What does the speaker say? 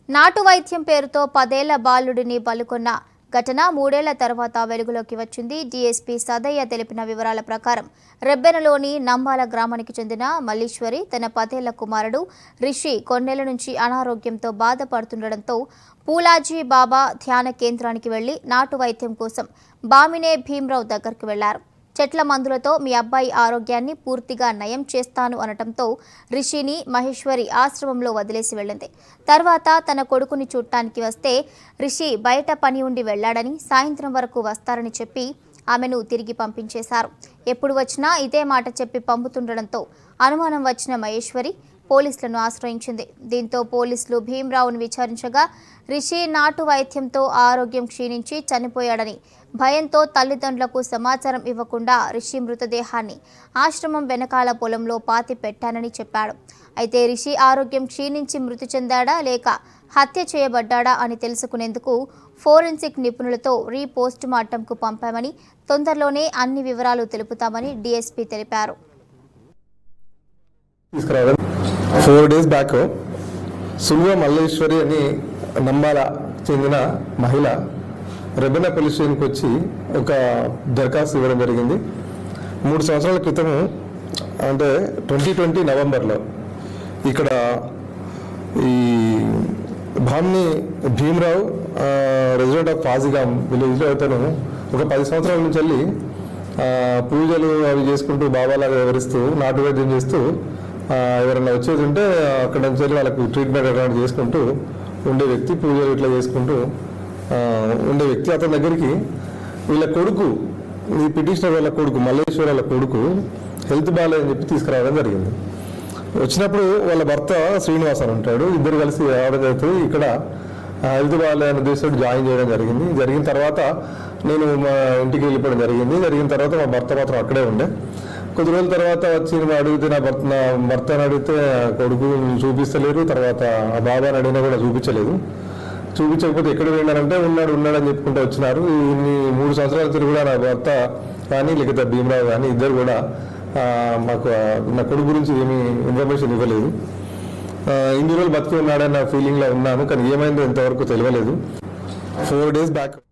నాటు వైద్యం పేరుతో పదేళ్ల బాలుడిని బలుకొన్న ఘటన మూడేళ్ల తర్వాత వెలుగులోకి వచ్చింది డీఎస్పీ సదయ్య తెలిపిన వివరాల ప్రకారం రెబ్బెనలోని నంబాల గ్రామానికి చెందిన మల్లీశ్వరి తన పదేళ్ల కుమారుడు రిషి కొన్నేళ్ల నుంచి అనారోగ్యంతో బాధపడుతుండటంతో పూలాజీ బాబా ధ్యాన కేంద్రానికి వెళ్లి నాటు వైద్యం కోసం బామినే భీమ్రావు దగ్గరకు వెళ్లారు చెట్ల మందులతో మీ అబ్బాయి ఆరోగ్యాన్ని పూర్తిగా నయం చేస్తాను అనటంతో రిషిని మహేశ్వరి ఆశ్రమంలో వదిలేసి వెళ్ళింది తర్వాత తన కొడుకుని చూడటానికి వస్తే రిషి బయట పని ఉండి వెళ్ళాడని సాయంత్రం వరకు వస్తారని చెప్పి ఆమెను తిరిగి పంపించేశారు ఎప్పుడు వచ్చినా ఇదే మాట చెప్పి పంపుతుండడంతో అనుమానం వచ్చిన మహేశ్వరి పోలీసులను ఆశ్రయించింది దీంతో పోలీసులు భీమరావును విచారించగా రిషి నాటు వైద్యంతో ఆరోగ్యం క్షీణించి చనిపోయాడని భయంతో తల్లిదండ్రులకు సమాచారం ఇవ్వకుండా రిషి మృతదేహాన్ని ఆశ్రమం వెనకాల పొలంలో పాతి పెట్టానని చెప్పాడు అయితే రిషి ఆరోగ్యం క్షీణించి మృతి చెందాడా లేక హత్య చేయబడ్డాడా అని తెలుసుకునేందుకు ఫోరెన్సిక్ నిపుణులతో రీ పోస్ట్ మార్టంకు పంపామని తొందరలోనే అన్ని వివరాలు తెలుపుతామని డీఎస్పీ తెలిపారు తీసుకురావడం ఫోర్ డేస్ బ్యాక్ సుల్వ మల్లేశ్వరి అని నంబాల చెందిన మహిళ రెబెనా పోలీస్ స్టేషన్కి వచ్చి ఒక దరఖాస్తు ఇవ్వడం జరిగింది మూడు సంవత్సరాల క్రితము అంటే ట్వంటీ ట్వంటీ నవంబర్లో ఇక్కడ ఈ భామ్ని భీమరావు రెసిడెంట్ ఆఫ్ ఫాజిగాం విలేజ్లో అతను ఒక పది సంవత్సరాల నుంచి వెళ్ళి ఆ, పూజలు అవి చేసుకుంటూ బాబాలాగా వివరిస్తూ నాటు వైద్యం చేస్తూ ఆ, ఎవరైనా వచ్చేది ఉంటే అక్కడ నుంచి వెళ్ళి వాళ్ళకి ట్రీట్మెంట్ అటువంటి చేసుకుంటూ ఉండే వ్యక్తి పూజలు ఇట్లా చేసుకుంటూ ఆ, ఉండే వ్యక్తి అతని దగ్గరికి వీళ్ళ కొడుకు ఈ పిటిషనర్ వాళ్ళ కొడుకు మల్లేశ్వర్ వాళ్ళ కొడుకు హెల్త్ బాగాలేదని చెప్పి తీసుకురావడం జరిగింది వచ్చినప్పుడు వాళ్ళ భర్త శ్రీనివాస్ అని ఉంటాడు ఇద్దరు కలిసి రావడం జరుగుతుంది ఇక్కడ ఆ, హెల్త్ బాగాలే అనే ఉద్దేశంతో జాయిన్ చేయడం జరిగింది జరిగిన తర్వాత నేను మా ఇంటికి వెళ్ళిపోవడం జరిగింది జరిగిన తర్వాత మా భర్త మాత్రం అక్కడే ఉండే కొద్ది రోజుల తర్వాత వచ్చి నేను అడిగితే నా భర్త నా భర్తను అడిగితే ఆ కొడుకు చూపిస్తలేరు తర్వాత ఆ బాబాని అడిగినా కూడా చూపించలేదు చూపించకపోతే ఎక్కడ వెళ్ళారంటే ఉన్నాడు ఉన్నాడు అని చెప్పుకుంటూ వచ్చినారు ఇన్ని మూడు సంవత్సరాల తిరిగి కూడా నా భర్త కానీ లేకపోతే భీమరావు కానీ ఇద్దరు కూడా ఆ, మాకు ఆ, నా కొడుకు గురించి ఏమీ ఇన్ఫర్మేషన్ ఇవ్వలేదు ఆ, ఇన్ని రోజులు బతికి ఉన్నాడన్న ఫీలింగ్లో ఉన్నాను కానీ ఏమైందో ఇంతవరకు తెలియలేదు ఫోర్ డేస్ బ్యాక్